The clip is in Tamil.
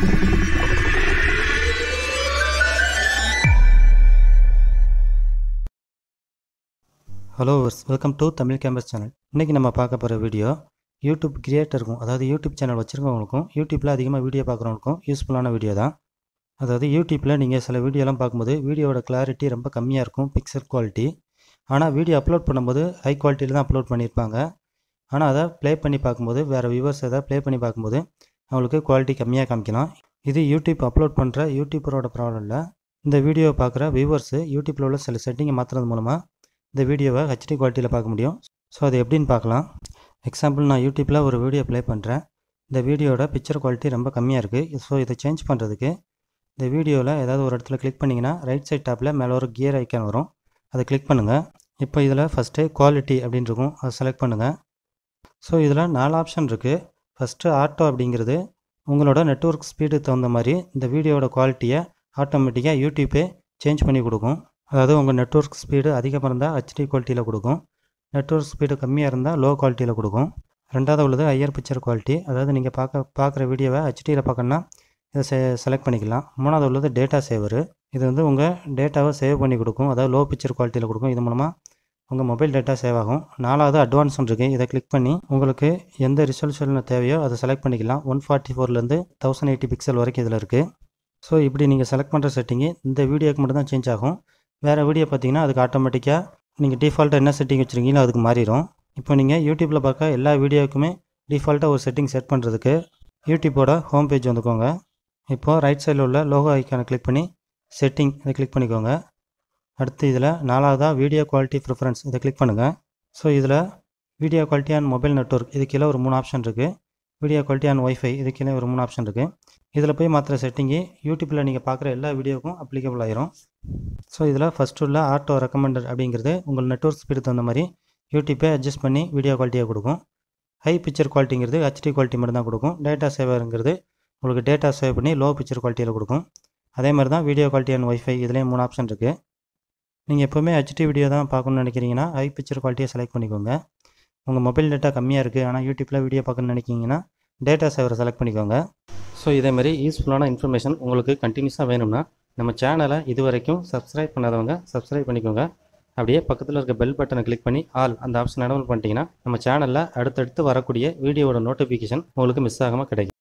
hello welcome to Tamil campus channel இன்றைக்கி நம்ம பார்க்க போகிற வீடியோ யூடியூப் கிரியேட்டருக்கும் அதாவது யூடியூப் சேனல் வச்சுருக்கவங்களுக்கும் யூடியூப்பில் அதிகமாக வீடியோ பார்க்குறவங்களுக்கும் யூஸ்ஃபுல்லான வீடியோ தான் அதாவது யூடியூப்பில் நீங்கள் சில வீடியோலாம் பார்க்கும்போது வீடியோவோட கிளாரிட்டி ரொம்ப கம்மியாக இருக்கும் பிக்சல் குவாலிட்டி ஆனால் வீடியோ அப்லோட் பண்ணும்போது ஹை குவாலிட்டியில் தான் அப்லோட் பண்ணியிருப்பாங்க ஆனால் அதை ப்ளே பண்ணி பார்க்கும்போது வேறு வியூவர்ஸ் எதாவது ப்ளே பண்ணி பார்க்கும்போது அவங்களுக்கு குவாலிட்டி கம்மியாக காமிக்கலாம் இது யூடியூப் அப்லோட் பண்ணுற யூடியூபரோட ப்ராப்ளம் இல்லை இந்த வீடியோவை பார்க்குற வியூவர்ஸு யூடியூப்பில் உள்ள சில செட்டிங்கை மாற்றுறது மூலமாக இந்த வீடியோவை ஹெச்டி குவாலிட்டியில் பார்க்க முடியும் ஸோ அது எப்படின்னு பார்க்கலாம் எக்ஸாம்பிள் நான் யூடியூப்பில் ஒரு வீடியோ ப்ளே பண்ணுறேன் இந்த வீடியோட பிக்சர் குவாலிட்டி ரொம்ப கம்மியாக இருக்குது ஸோ இதை சேஞ்ச் பண்ணுறதுக்கு இந்த வீடியோவில் ஏதாவது ஒரு இடத்துல கிளிக் பண்ணிங்கன்னா ரைட் சைட் டாப்பில் மேலே ஒரு கியர் ஐக்கான் வரும் அதை கிளிக் பண்ணுங்கள் இப்போ இதில் ஃபஸ்ட்டு குவாலிட்டி அப்படின்னு இருக்கும் அதை செலக்ட் பண்ணுங்கள் ஸோ இதில் நாலு ஆப்ஷன் இருக்குது ஃபஸ்ட்டு ஆட்டோ அப்படிங்கிறது உங்களோட நெட்ஒர்க் ஸ்பீடு தகுந்த மாதிரி இந்த வீடியோட குவாலிட்டியை ஆட்டோமேட்டிக்காக யூடியூப்பே சேஞ்ச் பண்ணி கொடுக்கும் அதாவது உங்கள் நெட்ஒர்க் ஸ்பீடு அதிகமாக இருந்தால் ஹெச்டி குவாலிட்டியில் கொடுக்கும் நெட்ஒர்க் ஸ்பீடு கம்மியாக இருந்தால் லோ குவாலிட்டியில் கொடுக்கும் ரெண்டாவது உள்ளது ஹையர் பிக்சர் குவாலிட்டி அதாவது நீங்கள் பார்க்க பார்க்குற வீடியோவை ஹெச்டியில் பார்க்கணுன்னா இதை செ செலக்ட் பண்ணிக்கலாம் மூணாவது உள்ளது டேட்டா சேவரு இது வந்து உங்கள் டேட்டாவை சேவ் பண்ணி கொடுக்கும் அதாவது லோ பிக்சர் குவாலிட்டியில் கொடுக்கும் இது மூலமாக உங்கள் மொபைல் டேட்டா சேவ் ஆகும் நாலாவது அட்வான்ஸ் இருக்குது இதை கிளிக் பண்ணி உங்களுக்கு எந்த ரிசல்யூஷன் தேவையோ அதை செலக்ட் பண்ணிக்கலாம் ஒன் ஃபார்ட்டி ஃபோர்லேருந்து தௌசண்ட் எயிட்டி பிக்சல் வரைக்கும் இதில் இருக்குது ஸோ இப்படி நீங்கள் செலக்ட் பண்ணுற செட்டிங்கு இந்த வீடியோக்கு மட்டும் தான் சேஞ்ச் ஆகும் வேறு வீடியோ பார்த்தீங்கன்னா அதுக்கு ஆட்டோமேட்டிக்காக நீங்கள் டிஃபால்ட்டாக என்ன செட்டிங் வச்சுருக்கீங்களோ அதுக்கு மாறிடும் இப்போ நீங்கள் யூடியூப்பில் பார்க்க எல்லா வீடியோக்குமே டிஃபால்ட்டாக ஒரு செட்டிங் செட் பண்ணுறதுக்கு யூடியூப்போட ஹோம் பேஜ் வந்துக்கோங்க இப்போது ரைட் சைடில் உள்ள லோகோ ஐக்கானை கிளிக் பண்ணி செட்டிங் இதை கிளிக் பண்ணிக்கோங்க அடுத்து இதில் நாலாவதாக வீடியோ குவாலிட்டி ப்ரிஃபரன்ஸ் இதை கிளிக் பண்ணுங்கள் ஸோ இதில் video quality and mobile network இது கீழே ஒரு மூணு ஆப்ஷன் இருக்குது வீடியோ குவாலிட்டி அண்ட் ஒய்ஃபை இது கீழே ஒரு மூணு ஆப்ஷன் இருக்குது இதில் போய் மாத்திர செட்டிங்கு யூடியூப்பில் நீங்கள் பார்க்குற எல்லா வீடியோவுக்கும் அப்ளிகபிள் ஆயிரும் ஸோ இதில் ஃபஸ்ட்டு உள்ள ஆட்டோ ரெக்கமெண்டட் அப்படிங்கிறது உங்கள் நெட்ஒர்க் ஸ்பீடு தகுந்த மாதிரி யூடியூப்பை அட்ஜஸ்ட் பண்ணி வீடியோ குவாலிட்டியை கொடுக்கும் ஹை பிக்சர் குவாலிட்டிங்கிறது ஹெச்டி குவாலிட்டி மட்டும் தான் கொடுக்கும் டேட்டா சேவருங்கிறது உங்களுக்கு டேட்டா சேவ் பண்ணி லோ பிக்சர் குவாலிட்டியில் கொடுக்கும் அதே மாதிரி தான் வீடியோ குவாலிட்டி அண்ட் ஒய்ஃபை இதுலேயும் மூணு ஆப்ஷன் இருக்குது நீங்கள் எப்போவுமே ஹெச்டி வீடியோ தான் பார்க்கணுன்னு நினைக்கிறீங்கன்னா ஹை பிக்சர் குவாலிட்டியை செலக்ட் பண்ணிக்கோங்க உங்கள் மொபைல் டேட்டா கம்மியாக இருக்குது ஆனால் யூடியூப்பில் வீடியோ பார்க்கணுன்னு நினைக்கிங்கன்னா டேட்டா சேவரை செலக்ட் பண்ணிக்கோங்க ஸோ இதேமாதிரி யூஸ்ஃபுல்லான இன்ஃபர்மேஷன் உங்களுக்கு கண்டினியூஸாக வேணும்னா நம்ம சேனலை இது வரைக்கும் சப்ஸ்கிரைப் பண்ணாதவங்க சப்ஸ்கிரைப் பண்ணிக்கோங்க அப்படியே பக்கத்தில் இருக்க பெல் பட்டனை கிளிக் பண்ணி ஆல் அந்த ஆப்ஷன் எனபிள் பண்ணிட்டீங்கன்னா நம்ம சேனலில் அடுத்தடுத்து வரக்கூடிய வீடியோவோட நோட்டிஃபிகேஷன் உங்களுக்கு மிஸ் ஆகாமல் கிடைக்கும்